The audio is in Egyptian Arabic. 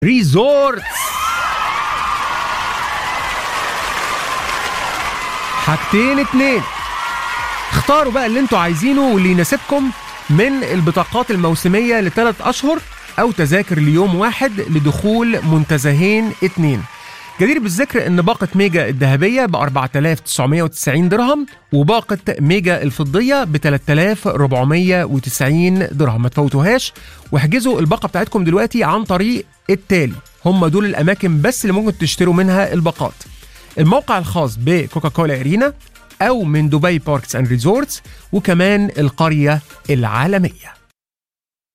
ريزورتس حاجتين اتنين اختاروا بقى اللي انتوا عايزينه واللي يناسبكم من البطاقات الموسمية لثلاث أشهر أو تذاكر ليوم واحد لدخول منتزهين اتنين جدير بالذكر ان باقة ميجا الذهبية ب 4990 درهم وباقة ميجا الفضية ب 3490 درهم ما تفوتوهاش واحجزوا الباقة بتاعتكم دلوقتي عن طريق التالي هم دول الأماكن بس اللي ممكن تشتروا منها الباقات الموقع الخاص بكوكاكولا ارينا او من دبي باركس اند ريزورتس وكمان القريه العالميه